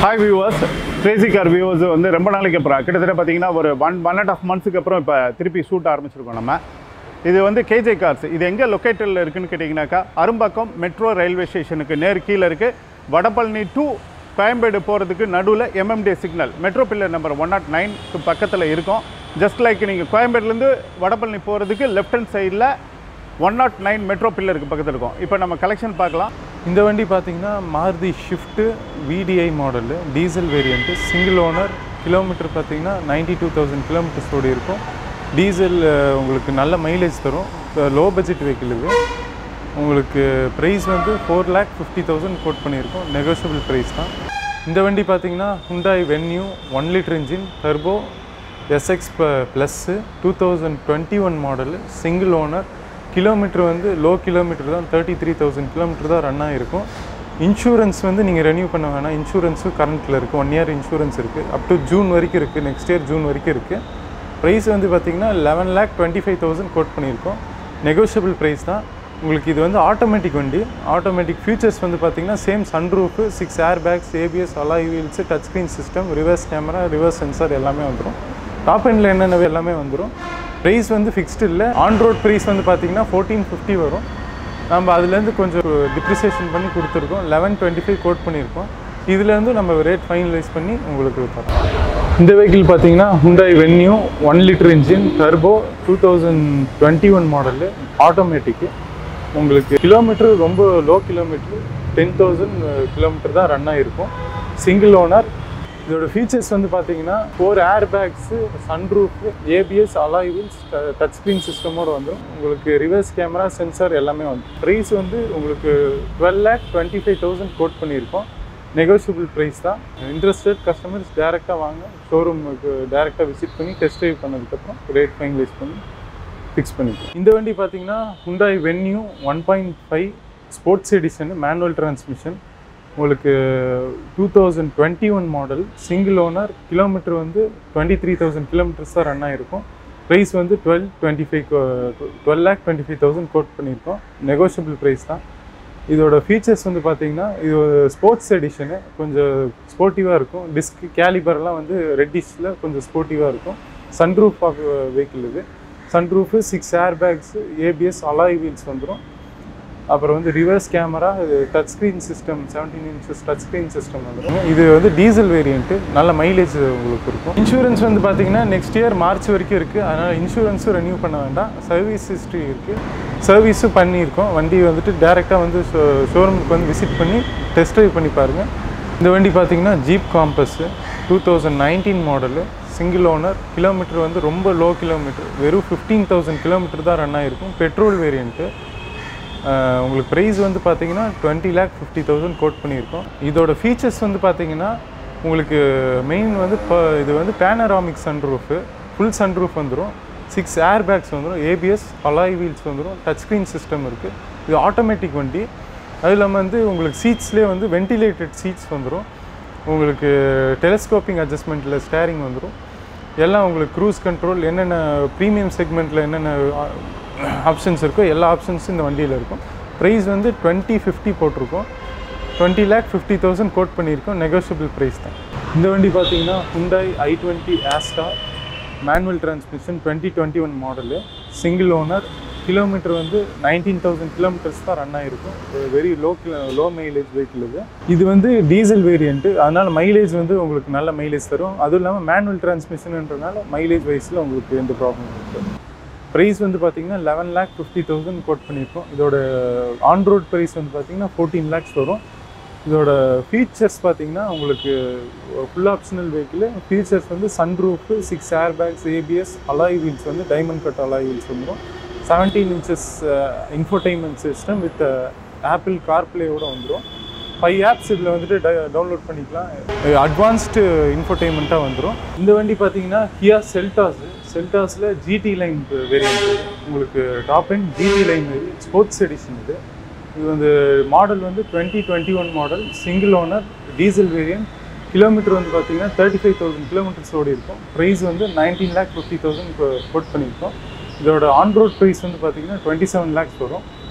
hi viewers crazy car viewers வந்து ரொம்ப நாளைக்கு அப்புறம் கிட்டத்தட்ட பார்த்தீங்கன்னா ஒரு ஒன் ஒன் அண்ட் ஆஃப் மந்த்ஸுக்கு அப்புறம் இப்போ திருப்பி ஷூட் ஆரம்பிச்சிருக்கோம் நம்ம இது வந்து கேஜே கார்ஸ் இது எங்கே லொக்கேட்டடில் இருக்குன்னு கேட்டிங்கனாக்கா அரும்பாக்கம் மெட்ரோ ரயில்வே ஸ்டேஷனுக்கு நேர் கீழே இருக்குது வடபழனி டு கோயம்பேடு போகிறதுக்கு நடுவில் MMT signal metro pillar number one naught நைனுக்கு பக்கத்தில் இருக்கும் ஜஸ்ட் லைக் நீங்கள் கோயம்பேடுலேருந்து வடபழனி போகிறதுக்கு லெஃப்ட் ஹேண்ட் சைடில் ஒன் நாட் நைன் மெட்ரோ பில்லருக்கு பக்கத்தில் இருக்கும் இப்போ நம்ம கலெக்ஷன் பார்க்கலாம் இந்த வண்டி பார்த்தீங்கன்னா Maruti Swift VDI model diesel variant single owner kilometre பார்த்தீங்கன்னா நைன்டி டூ தௌசண்ட் கிலோமீட்டர்ஸ் ஓடி இருக்கும் டீசல் அஹ், உங்களுக்கு நல்ல மைலேஜ் தரும் லோ பட்ஜெட் வெஹிக்கிள் இது உங்களுக்கு ப்ரைஸ் வந்து four lakh fifty thousand quote பண்ணியிருக்கோம் நெகோஷியபிள் ப்ரைஸ் தான் இந்த வண்டி பார்த்தீங்கன்னா Hyundai Venue one litre engine turbo SX plus two thousand twenty one model single owner kilometre வந்து லோ கிலோமீட்டர் தான் தேர்ட்டி த்ரீ தௌசண்ட் கிலோமீட்டர் தான் ரன் ஆகிருக்கும் இன்சூரன்ஸ் வந்து நீங்கள் ரெனியூ பண்ண வேணாம் இன்சூரன்ஸும் கரண்ட்டில் இருக்குது ஒன் இயர் இன்சூரன்ஸ் இருக்குது அப் டு ஜூன் வரைக்கும் இருக்குது நெக்ஸ்ட் இயர் ஜூன் வரைக்கும் இருக்குது ப்ரைஸ் வந்து பார்த்தீங்கன்னா eleven lakh twenty five thousand quote பண்ணியிருக்கோம் நெகோஷியபிள் ப்ரைஸ் தான் உங்களுக்கு இது வந்து ஆட்டோமேட்டிக் வண்டி ஆட்டோமேட்டிக் ஃபியூச்சர்ஸ் வந்து பார்த்தீங்கன்னா same sunroof six air bags ABS alloy wheels touch screen system reverse camera reverse sensor எல்லாமே வந்துடும் டாப் எண்டில் என்னென்ன எல்லாமே வந்துடும் ப்ரைஸ் வந்து ஃபிக்ஸ்டு இல்லை ஆன் ரோட் ப்ரைஸ் வந்து பார்த்தீங்கன்னா ஃபோர்டீன் ஃபிஃப்டி வரும் நம்ம அதுலேருந்து கொஞ்சம் டிப்ரிசியேஷன் பண்ணி கொடுத்துருக்கோம் லெவன் டுவெண்ட்டி ஃபைவ் கோட் பண்ணியிருக்கோம் இதுலேருந்து நம்ம ரேட் ஃபைனலைஸ் பண்ணி உங்களுக்கு தரோம் இந்த வெஹிக்கிள் பார்த்தீங்கன்னா Hyundai Venue one litre engine turbo two thousand twenty one model automatic உங்களுக்கு கிலோமீட்டர் ரொம்ப low kilometre ten thousand kilometre தான் ரன் ஆகிருக்கும் சிங்கிள் ஓனர் இதோட ஃபீச்சர்ஸ் வந்து பார்த்தீங்கன்னா four air bags sunroof ABS alloy wheels touch screen சிஸ்டமோட வந்துடும் உங்களுக்கு ரிவர்ஸ் கேமரா சென்சார் எல்லாமே வந்து ப்ரைஸ் வந்து உங்களுக்கு twelve lakh twenty five thousand quote பண்ணியிருக்கோம் நெகோஷியபிள் ப்ரைஸ் தான் இன்ட்ரெஸ்டட் கஸ்டமர்ஸ் டேரெக்டாக வாங்க ஷோரூமுக்கு டேரெக்டாக விசிட் பண்ணி டெஸ்ட் ட்ரைவ் பண்ணதுக்கப்புறம் ரேட் ஃபைனலைஸ் பண்ணி ஃபிக்ஸ் பண்ணிக்கலாம் இந்த வண்டி பார்த்தீங்கன்னா Hyundai Venue one point five sports edition manual transmission உங்களுக்கு two thousand twenty one model single owner kilometre வந்து டுவெண்ட்டி த்ரீ தௌசண்ட் கிலோமீட்டர்ஸ் தான் ரன் ஆகிருக்கும் ப்ரைஸ் வந்து twelve twenty five twelve lakh twenty five thousand quote பண்ணியிருக்கோம் negotiable price தான் இதோட features வந்து பார்த்தீங்கன்னா இது ஒரு ஸ்போர்ட்ஸ் எடிஷனு கொஞ்சம் ஸ்போர்ட்டிவாக இருக்கும் டிஸ்க் கேலிபர்லாம் வந்து ரெட்டிஷில் கொஞ்சம் ஸ்போர்ட்டிவாக இருக்கும் சன்ரூஃப் ஆஃப் வெஹிக்கிள் இது sunroof six air bags ABS alloy wheels வந்துடும் அப்புறம் வந்து reverse camera touch screen system seventeen inches touch screen system வந்துடும் இது வந்து டீசல் வேரியண்ட்டு நல்ல மைலேஜ் உங்களுக்கு இருக்கும் இன்சூரன்ஸ் வந்து பார்த்தீங்கன்னா நெக்ஸ்ட் இயர் மார்ச் வரைக்கும் இருக்குது அதனால் இன்சூரன்ஸும் ரெனியூ பண்ண வேண்டாம் சர்வீஸ் ஹிஸ்ட்ரி இருக்குது சர்வீஸும் பண்ணியிருக்கோம் வண்டி வந்துட்டு டேரெக்டாக வந்து ஷோரூமுக்கு வந்து விசிட் பண்ணி டெஸ்ட் ட்ரைவ் பண்ணி பாருங்கள் இந்த வண்டி பார்த்தீங்கன்னா Jeep Compass two thousand nineteen model single owner kilometre வந்து ரொம்ப லோ கிலோமீட்டர் வெறும் ஃபிஃப்டீன் தௌசண்ட் கிலோமீட்டர் தான் ரன் ஆகிருக்கும் பெட்ரோல் வேரியண்ட்டு ஆஹ் உங்களுக்கு ப்ரைஸ் வந்து பார்த்தீங்கன்னா twenty lakh fifty thousand quote பண்ணியிருக்கோம் இதோட ஃபீச்சர்ஸ் வந்து பார்த்தீங்கன்னா உங்களுக்கு மெயின் வந்து இப்போ இது வந்து பேனராமிக் சன்ரூஃபு ஃபுல் சன்ரூஃப் வந்துடும் சிக்ஸ் ஏர் பேக்ஸ் வந்துடும் ஏபிஎஸ் அலாய் வீல்ஸ் வந்துடும் டச் ஸ்க்ரீன் சிஸ்டம் இருக்குது இது ஆட்டோமேட்டிக் வண்டி அது இல்லாமல் வந்து உங்களுக்கு சீட்ஸ்லேயே வந்து வென்டிலேட்டட் சீட்ஸ் வந்துடும் உங்களுக்கு டெலஸ்கோப்பிங் அட்ஜஸ்ட்மெண்ட்டில் ஸ்டேரிங் வந்துடும் எல்லாம் உங்களுக்கு க்ரூஸ் கண்ட்ரோல் என்னென்ன ப்ரீமியம் செக்மெண்ட்டில் என்னென்ன ஆப்ஷன்ஸ் இருக்கோ எல்லா ஆப்ஷன்ஸும் இந்த வண்டியில் இருக்கும் ப்ரைஸ் வந்து டுவெண்ட்டி ஃபிஃப்டி போட்டிருக்கோம் twenty lakh fifty thousand quote பண்ணியிருக்கோம் நெகோஷியபிள் ப்ரைஸ் தான் இந்த வண்டி பார்த்தீங்கன்னா Hyundai i twenty Asta manual transmission twenty twenty one model single owner kilometre வந்து நைன்டீன் தௌசண்ட் கிலோமீட்டர்ஸ் தான் ரன் ஆகிருக்கும் very low low mileage vehicle இது இது வந்து டீசல் வேரியண்ட்டு அதனால் மைலேஜ் வந்து உங்களுக்கு நல்ல மைலேஜ் தரும் அதுவும் இல்லாமல் மேனுவல் டிரான்ஸ்மிஷன்ன்றனால மைலேஜ் வைஸில் உங்களுக்கு எந்த ப்ராப்ளம் இருக்குது ப்ரைஸ் வந்து பார்த்தீங்கன்னா eleven lakh fifty thousand quote பண்ணியிருக்கோம் இதோட ஆன் ரோட் ப்ரைஸ் வந்து பார்த்தீங்கன்னா ஃபோர்டீன் லேக்ஸ் வரும் இதோட ஃபீச்சர்ஸ் பார்த்தீங்கன்னா உங்களுக்கு ஃபுல் ஆப்ஷனல் வெஹிக்கிள் ஃபீச்சர்ஸ் வந்து sunroof six air bags ABS alloy wheels வந்து டைமண்ட் கட் அலாய் வீல்ஸ் வந்துடும் seventeen inches infotainment system with Apple கார்ப்ளேயோட வந்துடும் ஃபைவ் ஆப்ஸ் இதில் வந்துட்டு டவுன்லோட் பண்ணிக்கலாம் அட்வான்ஸ்டு இன்ஃபோடைன்மெண்ட்டாக வந்துடும் இந்த வண்டி பார்த்தீங்கன்னா கியா செல்டாஸ் செல்டாஸில் ஜிடி லைன் வேரியன்ட் உங்களுக்கு top and GT line sports edition இது இது வந்து மாடல் வந்து twenty twenty one model single owner diesel variant kilometre வந்து பார்த்தீங்கன்னா தேர்ட்டி ஃபைவ் தௌசண்ட் கிலோமீட்டர்ஸ் ஓடி இருக்கும் ப்ரைஸ் வந்து nineteen lakh fifty thousand quote பண்ணியிருக்கோம் இதோட ஆன் ரோட் ப்ரைஸ் வந்து பார்த்தீங்கன்னா டுவெண்ட்டி செவன் லேக்ஸ் வரும்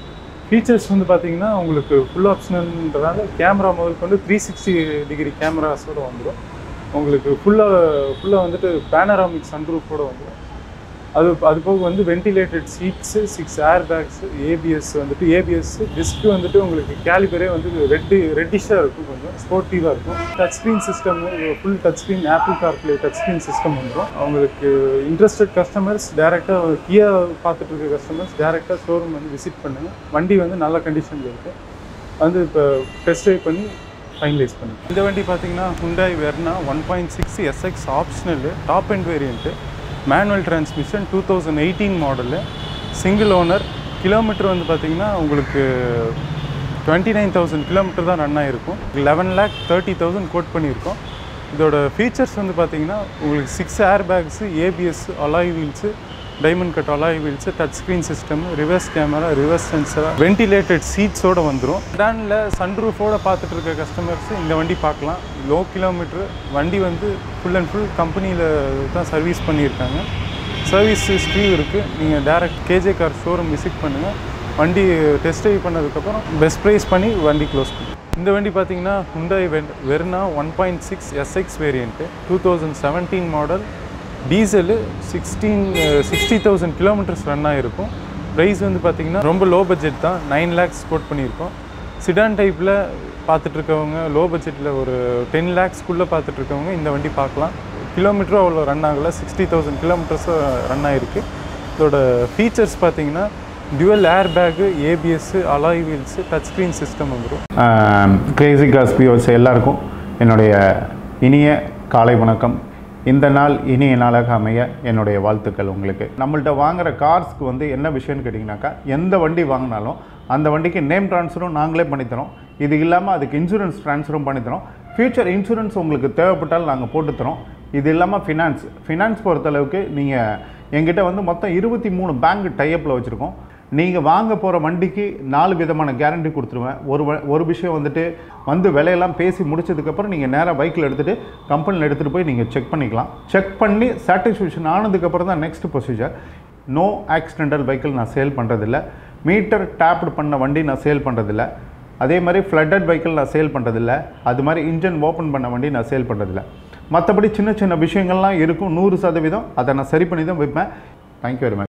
ஃபீச்சர்ஸ் வந்து பார்த்தீங்கன்னா உங்களுக்கு ஃபுல் ஆப்ஷனல்ன்றதால கேமரா முதல் கொண்டு த்ரீ சிக்ஸ்டி டிகிரி கேமராஸோட வந்துடும் உங்களுக்கு ஃபுல்லாக ஃபுல்லாக வந்துட்டு பேனராமிக் சன்ரூஃபோட வந்துடும் அது அது போக வந்து ventilated seats six air bags ABS வந்துட்டு ஏபிஎஸ் டிஸ்க் வந்துட்டு உங்களுக்கு கேலிபரே வந்து ரெட்டு ரெட்டிஷாக இருக்கும் கொஞ்சம் ஸ்போர்ட்டிவாக இருக்கும் touch screen system full touch screen Apple CarPlay touch screen system வந்துடும் அவங்களுக்கு இன்ட்ரெஸ்டட் கஸ்டமர்ஸ் டேரெக்டாக கியா பார்த்துட்டு இருக்க கஸ்டமர்ஸ் டேரெக்டாக ஷோரூம் வந்து விசிட் பண்ணுங்கள் வண்டி வந்து நல்ல கண்டிஷனில் இருக்குது வந்து இப்போ டெஸ்ட் ட்ரைவ் பண்ணி ஃபைனலைஸ் பண்ணி இந்த வண்டி பார்த்தீங்கன்னா Hyundai Verna one point six SX optional top end variant manual transmission two thousand eighteen model single owner kilometre வந்து பார்த்தீங்கன்னா உங்களுக்கு டுவெண்ட்டி நைன் தௌசண்ட் கிலோமீட்டர் தான் ரன் ஆகிருக்கும் eleven lakh thirty thousand quote பண்ணியிருக்கோம் இதோட ஃபீச்சர்ஸ் வந்து பார்த்தீங்கன்னா உங்களுக்கு six air bags ABS alloy wheels diamond cut alloy wheels touch screen system reverse camera reverse sensor ventilated சீட்ஸோடு வந்துடும் செடானில் சன்ரூஃபோட பார்த்துட்டு இருக்க கஸ்டமர்ஸ் இந்த வண்டி பார்க்கலாம் லோ கிலோமீட்ரு வண்டி வந்து ஃபுல் அண்ட் ஃபுல் கம்பெனியில் தான் சர்வீஸ் பண்ணியிருக்காங்க சர்வீஸ் ஹிஸ்ட்ரியும் இருக்குது நீங்கள் direct KJ car showroom visit பண்ணுங்கள் வண்டி டெஸ்ட் ட்ரைவ் பண்ணதுக்கப்புறம் பெஸ்ட் ப்ரைஸ் பண்ணி வண்டி க்ளோஸ் பண்ணும் இந்த வண்டி பார்த்தீங்கன்னா Hyundai ven Verna one point six SX variant two thousand seventeen model diesel sixteen sixty thousand kilometres run ஆகிருக்கும் ப்ரைஸ் வந்து பார்த்திங்கன்னா ரொம்ப லோ பட்ஜெட் தான் நைன் லேக்ஸ் கோட் பண்ணியிருக்கோம் சிடான் டைப்பில் பார்த்துட்ருக்கவங்க லோ பட்ஜெட்டில் ஒரு டென் லேக்ஸ்க்குள்ளே பார்த்துட்ருக்கவங்க இந்த வண்டி பார்க்கலாம் கிலோமீட்டரும் அவ்வளோ ரன் ஆகலை சிக்ஸ்டி தௌசண்ட் கிலோமீட்டர்ஸும் ரன் ஆகிருக்கு இதோட ஃபீச்சர்ஸ் பார்த்தீங்கன்னா dual air bag ABS alloy wheels touch screen system வந்துடும் கிரேசி காஸ் வியூவர்ஸ் எல்லாருக்கும் என்னுடைய இனிய காலை வணக்கம் இந்த நாள் இனிய நாளாக அமைய என்னுடைய வாழ்த்துக்கள் உங்களுக்கு நம்மள்ட்ட வாங்குற கார்ஸ்க்கு வந்து என்ன விஷயம்னு கேட்டிங்கனாக்கா எந்த வண்டி வாங்கினாலும் அந்த வண்டிக்கு நேம் ட்ரான்ஸ்ஃபரும் நாங்களே பண்ணித்தரோம் இது இல்லாமல் அதுக்கு இன்சூரன்ஸ் ட்ரான்ஸ்ஃபரும் பண்ணித்தரோம் ஃப்யூச்சர் இன்சூரன்ஸ் உங்களுக்கு தேவைப்பட்டால் நாங்கள் போட்டுத்தரோம் இது இல்லாமல் ஃபினான்ஸ் ஃபினான்ஸ் பொறுத்தளவுக்கு நீங்கள் எங்கிட்ட வந்து மொத்தம் இருபத்தி மூணு பேங்க் டைப்பில் வச்சுருக்கோம் நீங்கள் வாங்க போகிற வண்டிக்கு நாலு விதமான கேரண்டி கொடுத்துருவேன் ஒரு வ- ஒரு விஷயம் வந்துட்டு வந்து விலையெல்லாம் பேசி முடிச்சதுக்கப்புறம் நீங்கள் நேராக பைக்கில் எடுத்துகிட்டு கம்பெனியில் எடுத்துகிட்டு போய் நீங்கள் செக் பண்ணிக்கலாம் செக் பண்ணி சாட்டிஸ்ஃபேக்ஷன் ஆனதுக்கப்புறம் தான் next procedure no accidental vehicle நான் சேல் பண்ணுறதில்ல மீட்டர் டேப்டு பண்ண வண்டி நான் சேல் பண்ணுறதில்ல அதே மாதிரி ஃப்ளட்டட் வெஹிக்கிள் நான் சேல் பண்ணுறதில்ல அது மாதிரி இன்ஜின் ஓப்பன் பண்ண வண்டி நான் சேல் பண்ணுறதில்ல மற்றபடி சின்ன சின்ன விஷயங்கள்லாம் இருக்கும் நூறு சதவீதம் அதை நான் சரி பண்ணி தான் வைப்பேன் தேங்க்யூ வெரி மச்